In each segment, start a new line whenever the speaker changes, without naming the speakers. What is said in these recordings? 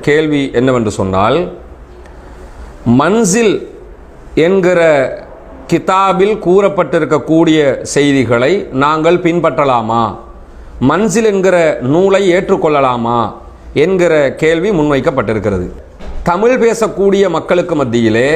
கேள்வி என்னவென்று சொன்னால் மன்சில் என்கிற கிதாபில் கூறப்பட்டிருக்கக்கூடிய செய்திகளை நாங்கள் பின்பற்றலாமா மன்சில் என்கிற நூலை ஏற்றுக்கொள்ளலாமா என்கிற கேள்வி முன்வைக்கப்பட்டிருக்கிறது தமிழ் பேசக்கூடிய மக்களுக்கு மத்தியிலே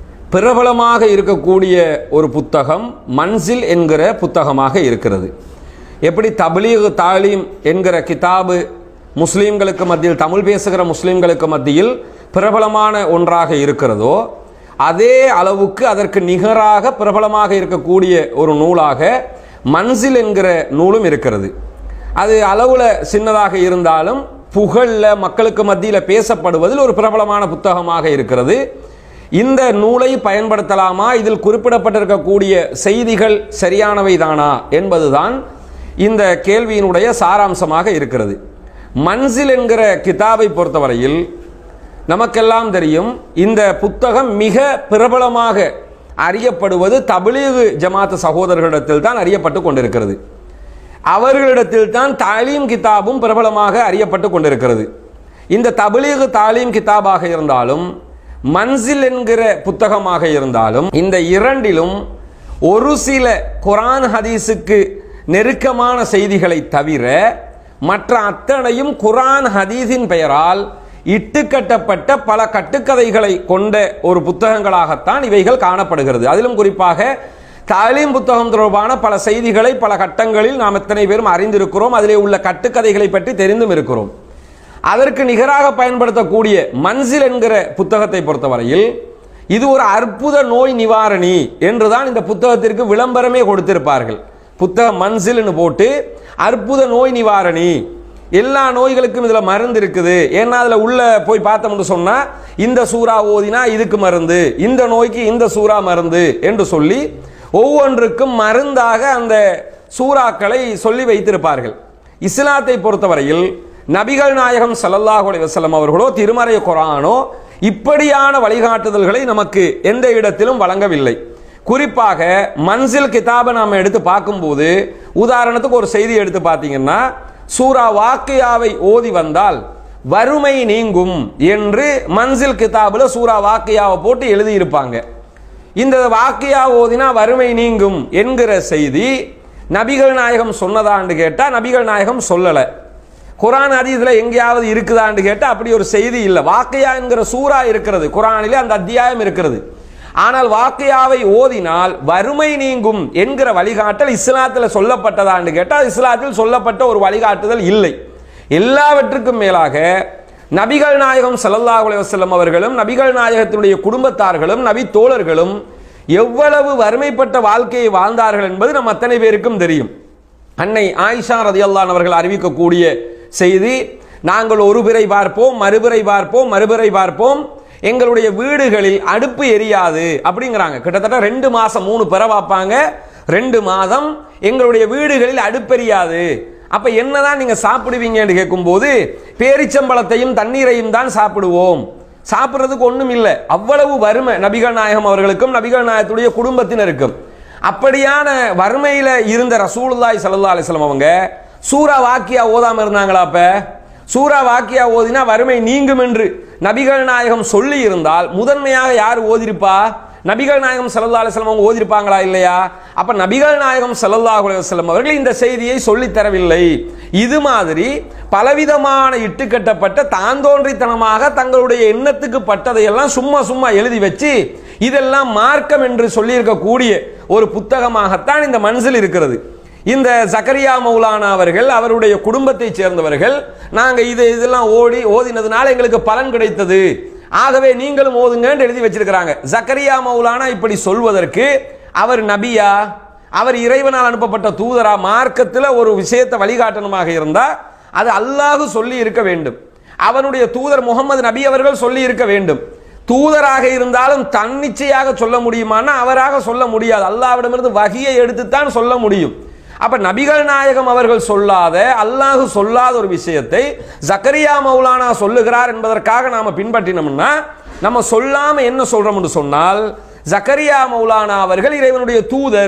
பிரபலமாக இருக்கக்கூடிய ஒரு புத்தகம் மன்சில் என்கிற புத்தகமாக இருக்கிறது எப்படி தப்லீக் தாலீம் என்கிற கிதாபு முஸ்லீம்களுக்கு மத்தியில் தமிழ் பேசுகிற முஸ்லீம்களுக்கு மத்தியில் பிரபலமான ஒன்றாக இருக்கிறதோ அதே அளவுக்கு அதற்கு நிகராக பிரபலமாக இருக்கக்கூடிய ஒரு நூலாக மன்சில் என்கிற நூலும் இருக்கிறது அது அளவில் சின்னதாக இருந்தாலும் புகழில் மக்களுக்கு மத்தியில் பேசப்படுவதில் ஒரு பிரபலமான புத்தகமாக இருக்கிறது இந்த நூலை பயன்படுத்தலாமா இதில் குறிப்பிடப்பட்டிருக்கக்கூடிய செய்திகள் சரியானவை தானா என்பதுதான் இந்த கேள்வியினுடைய சாராம்சமாக இருக்கிறது மன்சில் என்கிற கிதாபை பொறுத்தவரையில் நமக்கெல்லாம் தெரியும் இந்த புத்தகம் மிக பிரபலமாக அறியப்படுவது தபிலீகு ஜமாத்து சகோதரர்களிடத்தில் தான் அறியப்பட்டு கொண்டிருக்கிறது அவர்களிடத்தில் தான் தாலீம் கிதாபும் பிரபலமாக அறியப்பட்டு கொண்டிருக்கிறது இந்த தபிலீகு தாலீம் கிதாபாக இருந்தாலும் மன்சில் என்கிற புத்தகமாக இருந்தாலும் இந்த இரண்டிலும் ஒரு சில குரான் ஹதீஸுக்கு நெருக்கமான செய்திகளை தவிர மற்ற அத்தனையும் குரான் ஹதீஸின் பெயரால் இட்டுக்கட்டப்பட்ட பல கட்டுக்கதைகளை கொண்ட ஒரு புத்தகங்களாகத்தான் இவைகள் காணப்படுகிறது அதிலும் குறிப்பாக தாலீம் புத்தகம் தொடர்பான பல செய்திகளை பல கட்டங்களில் நாம் எத்தனை பேரும் அறிந்திருக்கிறோம் அதிலே உள்ள கட்டுக்கதைகளை பற்றி தெரிந்தும் இருக்கிறோம் அதற்கு நிகராக பயன்படுத்தக்கூடிய மன்சில் என்கிற புத்தகத்தை பொறுத்தவரையில் இது ஒரு அற்புத நோய் நிவாரணி என்றுதான் இந்த புத்தகத்திற்கு விளம்பரமே கொடுத்திருப்பார்கள் புத்தகம் மன்சில்னு போட்டு அற்புத நோய் நிவாரணி எல்லா நோய்களுக்கும் இதில் மருந்து இருக்குது ஏன்னா அதில் உள்ள போய் பார்த்தோம்னு சொன்னால் இந்த சூறா ஓதினா இதுக்கு மருந்து இந்த நோய்க்கு இந்த சூறா மருந்து என்று சொல்லி ஒவ்வொன்றுக்கும் மருந்தாக அந்த சூறாக்களை சொல்லி வைத்திருப்பார்கள் இஸ்லாத்தை பொறுத்தவரையில் நபிகள் நாயகம் ஸல்லல்லாஹு அலைஹி வஸல்லம் அவர்களோ திருமறை குரானோ இப்படியான வழிகாட்டுதல்களை நமக்கு எந்த இடத்திலும் வழங்கவில்லை குறிப்பாக மன்சில் கிதாபை நாம் எடுத்து பார்க்கும்போது உதாரணத்துக்கு ஒரு செய்தி எடுத்து பார்த்தீங்கன்னா சூரா வாக்கியாவை ஓதி வந்தால் வறுமை நீங்கும் என்று மன்சில் கிதாபுல சூரா வாக்கியாவை போட்டு எழுதியிருப்பாங்க இந்த வாக்கியா ஓதினா வறுமை நீங்கும் என்கிற செய்தி நபிகள் நாயகம் சொன்னதான்னு கேட்டால் நபிகள் நாயகம் சொல்லலை குரான் ஹதீஸ்ல எங்கேயாவது இருக்குதான்னு கேட்டால் அப்படி ஒரு செய்தி இல்லை வாக்கையா என்கிற சூறா இருக்கிறது குரானிலே அந்த அத்தியாயம் இருக்கிறது ஆனால் வாக்கையாவை ஓதினால் வறுமை நீங்கும் என்கிற வழிகாட்டல் இஸ்லாத்தில் சொல்லப்பட்டதான்னு கேட்டால் இஸ்லாத்தில் சொல்லப்பட்ட ஒரு வழிகாட்டுதல் இல்லை எல்லாவற்றுக்கும் மேலாக நபிகள் நாயகம் ஸல்லல்லாஹு அலைஹி வஸல்லம் அவர்களும் நபிகள் நாயகத்தினுடைய குடும்பத்தார்களும் நபி தோழர்களும் எவ்வளவு வறுமைப்பட்ட வாழ்க்கையை வாழ்ந்தார்கள் என்பது நம் அத்தனை பேருக்கும் தெரியும் அன்னை ஆயிஷா ரதியல்லான் அவர்கள் அறிவிக்கக்கூடிய செய்தி நாங்கள் ஒரு பிறை பார்ப்போம் மறுபிறை பார்ப்போம் மறுபிறை பார்ப்போம் எங்களுடைய வீடுகளில் அடுப்பு எரியாது அப்படிங்கிறாங்க கிட்டத்தட்ட ரெண்டு மாசம் மூணு பிற பார்ப்பாங்க ரெண்டு மாதம் எங்களுடைய வீடுகளில் அடுப்பெரியாது அப்ப என்னதான் நீங்க சாப்பிடுவீங்கன்னு கேட்கும்போது பேரிச்சம்பழத்தையும் தண்ணீரையும் தான் சாப்பிடுவோம் சாப்பிட்றதுக்கு ஒண்ணும் இல்லை அவ்வளவு வறுமை நபிகள் நாயகம் அவர்களுக்கும் நபிகள் நாயகத்துடைய குடும்பத்தினருக்கும் அப்படியான வறுமையில இருந்த ரசூலுல்லாய் சல்லா அலிஸ்லாம் அவங்க சூரா வாக்கியா ஓதாம இருந்தாங்களா அப்ப சூரா வாக்கியா ஓதினா வறுமை நீங்கும் என்று நபிகள் நாயகம் சொல்லி இருந்தால் முதன்மையாக யார் ஓதிருப்பா நபிகள் நாயகம் சல்லா அலிஸ்லாம் அவங்க ஓதிருப்பாங்களா இல்லையா அப்ப நபிகள் நாயகம் சல்லல்லாஹு அலைஹி வஸல்லம் அவர்கள் இந்த செய்தியை சொல்லித் தரவில்லை இது மாதிரி பலவிதமான இட்டுக்கட்டப்பட்ட தாந்தோன்றித்தனமாக தங்களுடைய எண்ணத்துக்கு பட்டதையெல்லாம் சும்மா சும்மா எழுதி வச்சு இதெல்லாம் மார்க்கம் என்று சொல்லியிருக்கக்கூடிய ஒரு புத்தகமாகத்தான் இந்த மனசில் இருக்கிறது இந்த ஜக்கரியா மௌலானா அவர்கள் அவருடைய குடும்பத்தைச் சேர்ந்தவர்கள் நாங்கள் இது இதெல்லாம் ஓடி ஓதினதுனால எங்களுக்கு பலன் கிடைத்தது ஆகவே நீங்களும் ஓதுங்கன்னு எழுதி வச்சிருக்கிறாங்க ஜக்கரியா மௌலானா இப்படி சொல்வதற்கு அவர் நபியா அவர் இறைவனால் அனுப்பப்பட்ட தூதரா மார்க்கத்தில் ஒரு விஷயத்தை வழிகாட்டணுமாக இருந்தா அது அல்லாஹ் சொல்லி இருக்க வேண்டும் அவனுடைய தூதர் முகமது நபி அவர்கள் சொல்லி இருக்க வேண்டும் தூதராக இருந்தாலும் தன்னிச்சையாக சொல்ல முடியுமான்னா அவராக சொல்ல முடியாது அல்லாவிடமிருந்து வகையை எடுத்துத்தான் சொல்ல முடியும் அப்ப நபிகள் நாயகம் அவர்கள் சொல்லாத அல்லாஹ் சொல்லாத ஒரு விஷயத்தை ஜக்கரியா மௌலானா சொல்லுகிறார் என்பதற்காக நாம பின்பற்றினோம்னா நம்ம சொல்லாம என்ன சொல்றோம்னு சொன்னால் ஜக்கரியா மௌலானா அவர்கள் இறைவனுடைய தூதர்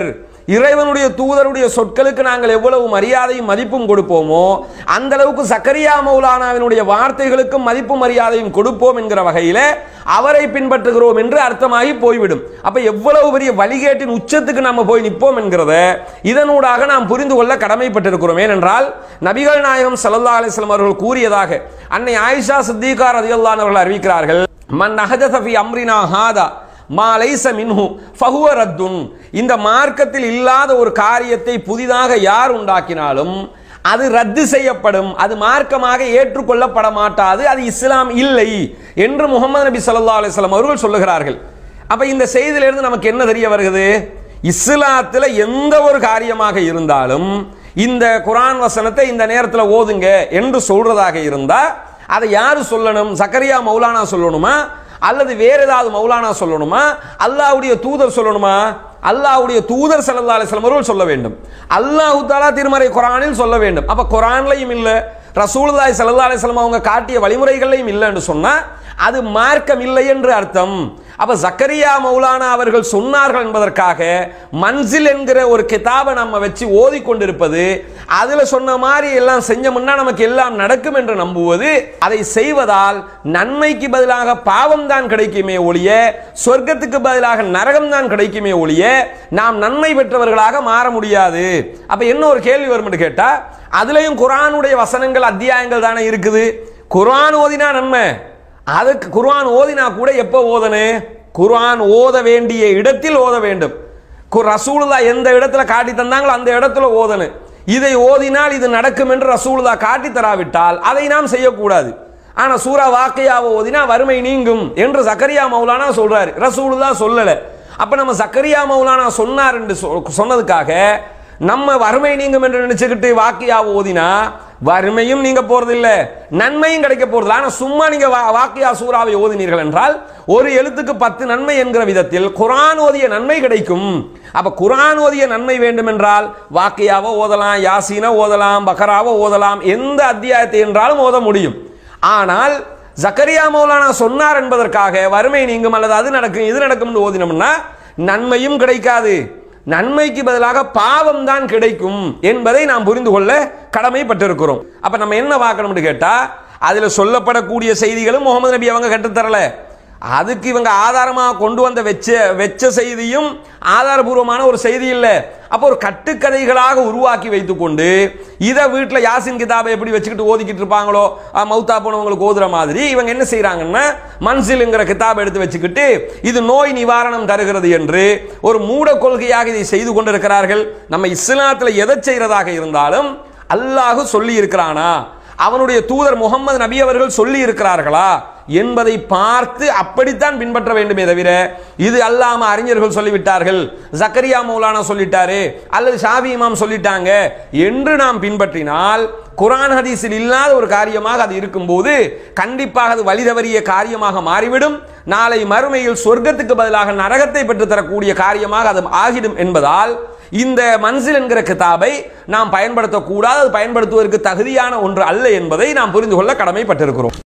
இறைவனுடைய தூதருடைய சொற்களுக்கு நாங்கள் எவ்வளவு மரியாதையும் மதிப்பும் கொடுப்போமோ அந்த அளவுக்கு சக்கரியா மௌலானாவினுடைய வார்த்தைகளுக்கும் மதிப்பு மரியாதையும் கொடுப்போம் என்கிற வகையில அவரை பின்பற்றுகிறோம் என்று அர்த்தமாகி போய்விடும் அப்ப எவ்வளவு பெரிய வழிகேட்டின் உச்சத்துக்கு நம்ம போய் நிற்போம் என்கிறத இதனூடாக நாம் புரிந்து கொள்ள கடமைப்பட்டிருக்கிறோம் ஏனென்றால் நபிகள் நாயகம் ஸல்லல்லாஹு அலைஹி வஸல்லம் அவர்கள் கூறியதாக அன்னை ஆயிஷா சித்திகா ரதியல்லாஹு அவர்கள் அறிவிக்கிறார்கள் மன் அஹதஸ ஃபி அம்ரினா ஹாதா மா லைஸ மின்ஹு ஃபஹுவ ரத்துன் இந்த மார்க்கத்தில் இல்லாத ஒரு காரியத்தை புதிதாக யார் உண்டாக்கினாலும் அது ரத்து செய்யப்படும் அது மார்க்கமாக ஏற்றுக்கொள்ளப்பட மாட்டாது அது இஸ்லாம் இல்லை என்று முகமது நபி ஸல்லல்லாஹு அலைஹி வஸல்லம் அவர்கள் சொல்லுகிறார்கள் அப்ப இந்த செய்தியிலிருந்து நமக்கு என்ன தெரிய வருகிறது இஸ்லாத்துல எந்த ஒரு காரியமாக இருந்தாலும் இந்த குரான் வசனத்தை இந்த நேரத்தில் ஓதுங்க என்று சொல்றதாக இருந்தா அதை யாரு சொல்லணும் சக்கரியா மௌலானா சொல்லணுமா அல்லது வேற ஏதாவது மௌலானா சொல்லணுமா அல்லாஹ்வுடைய தூதர் சொல்லணுமா அல்லாஹ்வுடைய தூதர் ஸல்லல்லாஹு அலைஹி வஸல்லம் அவர்கள் சொல்ல வேண்டும் அல்லாஹ் தஆலா திருமறை குரானில் சொல்ல வேண்டும் அப்ப குரான்லையும் இல்ல ரசூலுல்லாஹி ஸல்லல்லாஹு அலைஹி வஸல்லம் அவங்க காட்டிய வழிமுறைகளையும் இல்லைன்னு சொன்னா அது மார்க்கம் இல்லை என்று அர்த்தம் அப்ப ஜக்கரியா மௌலானா அவர்கள் சொன்னார்கள் என்பதற்காக மன்சில் என்கிற ஒரு கிதாபை நம்ம வச்சு ஓதி கொண்டிருப்பது அதுல சொன்ன மாதிரி எல்லாம் செஞ்சோம்னா நமக்கு எல்லாம் நடக்கும் என்று நம்புவது அதை செய்வதால் நன்மைக்கு பதிலாக பாவம் தான் கிடைக்குமே ஒழிய சொர்க்கத்துக்கு பதிலாக நரகம் தான் கிடைக்குமே ஒழிய நாம் நன்மை பெற்றவர்களாக மாற முடியாது அப்ப என்ன ஒரு கேள்வி வரும் கேட்டா அதுலயும் குரானுடைய வசனங்கள் அத்தியாயங்கள் தானே இருக்குது குரான் ஓதினா நன்மை அதுக்கு குர்ஆன் ஓதினா கூட எப்போ ஓதனு குர்ஆன் ஓத வேண்டிய இடத்தில் ஓத வேண்டும் கு- ரசூலுல்லா எந்த இடத்துல காட்டி தந்தாங்களோ அந்த இடத்துல ஓதனு இதை ஓதினால் இது நடக்கும் என்று ரசூலுல்லா காட்டி தராவிட்டால் அதை நாம் செய்யக்கூடாது ஆனா சூரா வாக்கையாவை ஓதினா வறுமை நீங்கும் என்று சக்கரியா மௌலானா சொல்றாரு ரசூலுல்லா சொல்லல அப்ப நம்ம சக்கரியா மௌலானா சொன்னார் என்று சொ- சொன்னதுக்காக நம்ம வறுமை நீங்கும் என்று நினைச்சுக்கிட்டு வாக்கியாவை ஓதினா வறுமையும் நீங்க போறது இல்ல நன்மையும் கிடைக்க போறது ஆனா சும்மா நீங்க வா- வாக்கியா சூறாவை ஓதினீர்கள் என்றால் ஒரு எழுத்துக்கு பத்து நன்மை என்கிற விதத்தில் குரான் ஓதிய நன்மை கிடைக்கும் அப்ப குரான் ஓதிய நன்மை வேண்டும் என்றால் வாக்கியாவை ஓதலாம் யாசீனை ஓதலாம் பக்கராவை ஓதலாம் எந்த அத்தியாயத்தை என்றாலும் ஓத முடியும் ஆனால் ஜக்கரியா மௌலானா சொன்னார் என்பதற்காக வறுமை நீங்கும் அல்லது அது நடக்கும் இது நடக்கும்னு ஓதினோம்னா நன்மையும் கிடைக்காது நன்மைக்கு பதிலாக பாவம் தான் கிடைக்கும் என்பதை நாம் புரிந்து கொள்ள கடமைப்பட்டிருக்கிறோம் அப்ப நம்ம என்ன பார்க்கணும்னு கேட்டா அதுல சொல்லப்படக்கூடிய செய்திகளும் முகமது நபி அவங்க கற்றுத்தரல அதுக்கு இவங்க ஆதாரமாக கொண்டு வந்த வெச்ச வெச்ச செய்தியும் ஆதாரபூர்வமான ஒரு செய்தி இல்லை அப்போ ஒரு கட்டுக்கதைகளாக உருவாக்கி வைத்துக்கொண்டு இதை வீட்டில் யாசின் கிதாபை எப்படி வச்சுக்கிட்டு ஓதிக்கிட்டு இருப்பாங்களோ அஹ், மௌத்தா போனவங்களுக்கு ஓதுற மாதிரி இவங்க என்ன செய்றாங்கன்னா மன்சிலுங்கிற கிதாபை எடுத்து வச்சுக்கிட்டு இது நோய் நிவாரணம் தருகிறது என்று ஒரு மூட கொள்கையாக இதை செய்து கொண்டிருக்கிறார்கள் நம்ம இஸ்லாத்தில் எதை செய்கிறதாக இருந்தாலும் அல்லாஹ் சொல்லி இருக்கிறானா அவனுடைய தூதர் முகமது நபி அவர்கள் சொல்லி இருக்கிறார்களா என்பதை பார்த்து அப்படித்தான் பின்பற்ற வேண்டுமே தவிர இது அல்லாம அறிஞர்கள் சொல்லிவிட்டார்கள் ஜக்கரியா மௌலானா சொல்லிட்டாரு அல்லது ஷாபி இமாம் சொல்லிட்டாங்க என்று நாம் பின்பற்றினால் குரான் ஹதீஸில் இல்லாத ஒரு காரியமாக அது இருக்கும்போது கண்டிப்பாக அது வழி தவறிய காரியமாக மாறிவிடும் நாளை மறுமையில் சொர்க்கத்துக்கு பதிலாக நரகத்தை பெற்று தரக்கூடிய காரியமாக அது ஆகிடும் என்பதால் இந்த மன்சில் என்கிற கிதாபை நாம் பயன்படுத்தக்கூடாது அது பயன்படுத்துவதற்கு தகுதியான ஒன்று அல்ல என்பதை நாம் புரிந்து கொள்ள கடமைப்பட்டிருக்கிறோம்